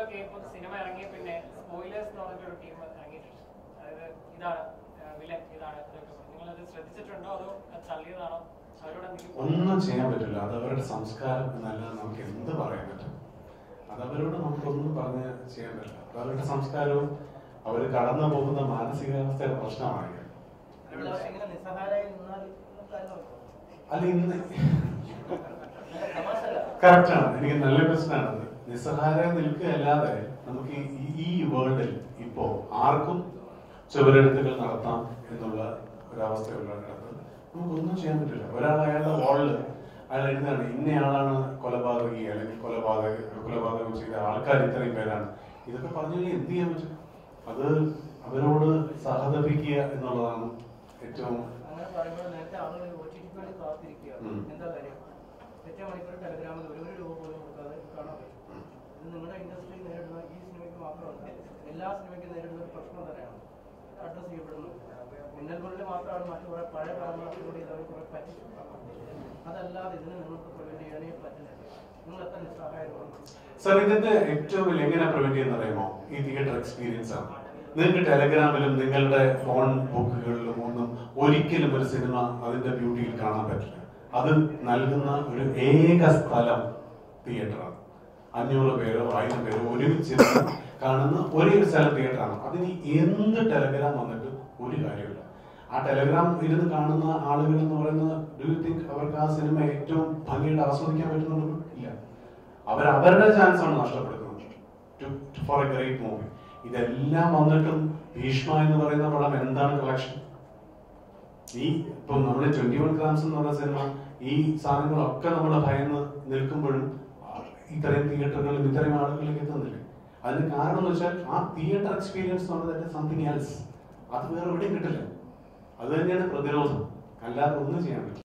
യൂട്യൂബിലൊക്കെ ഇപ്പൊ സിനിമ ഇറങ്ങിയ പിന്നെ സ്പോയിലേഴ്സ് എന്ന് പറഞ്ഞിട്ടൊരു ടീം ഇറങ്ങിയിട്ടുണ്ട് അതായത് ഇതാണ് വില്ലൻ ഇതാണ് ഇതൊക്കെ നിങ്ങൾ അത് ശ്രദ്ധിച്ചിട്ടുണ്ടോ അതോ അത് തള്ളിയതാണോ അവരോട് എന്തെങ്കിലും ഒന്നും ചെയ്യാൻ പറ്റില്ല അത് അവരുടെ സംസ്കാരം എന്നല്ലാതെ നമുക്ക് എന്ത് പറയാൻ പറ്റും അത് അവരോട് നമുക്കൊന്നും പറഞ്ഞ് ചെയ്യാൻ പറ്റില്ല അത് അവരുടെ സംസ്കാരവും അവർ കടന്നു പോകുന്ന മാനസികാവസ്ഥയുടെ പ്രശ്നമാണ് എല്ലാവരും ഇങ്ങനെ നിസ്സഹായരായി നിന്നാൽ ഒന്നും കാര്യം നടക്കില്ല. അല്ല ഇന്ന് തമാശ അല്ല. കറക്റ്റ് ആണ് എനിക്ക് നല്ല ക്വസ്റ്റൻ ആണ് നിസ്സഹായ നിൽക്കുകയല്ലാതെ നമുക്ക് ഈ- ഈ വേൾഡിൽ ഇപ്പോ ആർക്കും ചുവരെഴുത്തുകൾ നടത്താം എന്നുള്ള ഒരവസ്ഥയുള്ളതിനകത്ത് നമുക്കൊന്നും ചെയ്യാൻ പറ്റില്ല ഒരാൾ അയാളുടെ വാളില് അയാൾ എഴുതാണ് ഇന്നയാളാണ് കൊലപാതകി അല്ലെങ്കിൽ കൊലപാതക കൊലപാതകം ചെയ്ത ആൾക്കാർ ഇത്രയും പേരാണ് ഇതൊക്കെ പറഞ്ഞു കഴിഞ്ഞാൽ എന്ത് ചെയ്യാൻ പറ്റും അത് അവരോട് സഹതപിക്കുക എന്നുള്ളതാണ് ഏറ്റവും അങ്ങനെ പറയുമ്പോൾ നേരത്തെ ആളുകൾ ഒ ടി ടിക്ക് വേണ്ടി കാത്തിരിക്കുക ഉം. എന്താ കാര്യം ഒറ്റ മണിക്കൂർ ടെലഗ്രാമിൽ ഒരു ഒരു രൂപ പോലും കൊടുക്കാതെ കാണാൻ പറ്റും ഇത് നിങ്ങളുടെ ഇൻഡസ്ട്രി നേരിടുന്ന ഈ സിനിമയ്ക്ക് മാത്രമല്ല എല്ലാ സിനിമയ്ക്കും നേരിടുന്ന ഒരു പ്രശ്നം തന്നെയാണ് അഡ്രസ് ചെയ്യപ്പെടുന്നു മിന്നൽ മുരളി മാത്രമാണ് മറ്റു കുറെ പഴയ പരമ്പരയോട് ഇതവർ കുറെ പറ്റിച്ചു അതല്ലാതെ ഇതിന് നിങ്ങൾക്ക് പ്രിവെന്റ് ചെയ്യാനേ പറ്റില്ല നിങ്ങൾ എത്ര നിസ്സഹായമാണ് സർ ഇതിന്റെ ഏറ്റവും വലിയ എങ്ങനെ പ്രിവെന്റ് ചെയ്യുന്ന അറിയാമോ ഈ തിയേറ്റർ എക്സ്പീരിയൻസ് ആണ് നിങ്ങൾക്ക് ടെലഗ്രാമിലും നിങ്ങളുടെ ഫോൺ ബുക്കുകളിലും ഒന്നും ഒരിക്കലും ഒരു സിനിമ അതിന്റെ ബ്യൂട്ടിയിൽ കാണാൻ പറ്റില്ല അത് നൽകുന്ന ഒരു ഏക സ്ഥലം തിയേറ്ററാണ് അഞ്ഞൂറ് പേരോ ആയിരം പേരോ ഒരുമിച്ച് കാണുന്ന ഒരേ ഒരു സ്ഥലം തിയേറ്ററാണ് അതിന് എന്ത് ടെലഗ്രാം വന്നിട്ട് ഒരു കാര്യമില്ല ആ ടെലഗ്രാം ഇരുന്ന് കാണുന്ന ആളുകൾ എന്ന് പറയുന്നത് ഡു യു തിങ്ക് അവർക്ക് ആ സിനിമ ഏറ്റവും ഭംഗിയായിട്ട് ആസ്വദിക്കാൻ പറ്റുന്നുണ്ടോ ഇല്ല അവർ അവരുടെ ചാൻസ് ആണ് നഷ്ടപ്പെടുത്തുന്നത് ഫോർ എ ഗ്രേറ്റ് മൂവി ഇതെല്ലാം വന്നിട്ടും ഭീഷ്മ എന്ന് പറയുന്ന പടം എന്താണ് കളക്ഷൻ ഈ ഇപ്പൊ നമ്മുടെ ട്വന്റി വൺ ഗ്രാംസ് എന്ന് പറയുന്ന സിനിമ ഈ സാധനങ്ങളൊക്കെ നമ്മൾ ഭയന്ന് നിൽക്കുമ്പോഴും ഇത്രയും തിയേറ്ററുകളിലും ഇത്രയും ആളുകളിലേക്ക് എത്തുന്നില്ലേ അതിന് കാരണം എന്ന് വെച്ചാൽ ആ തിയേറ്റർ എക്സ്പീരിയൻസ് എന്ന് പറയുന്നത് സംതിങ് എൽസ് അത് വേറെ എവിടെയും കിട്ടില്ല അത് തന്നെയാണ് പ്രതിരോധം അല്ലാതെ ഒന്നും ചെയ്യാൻ പറ്റില്ല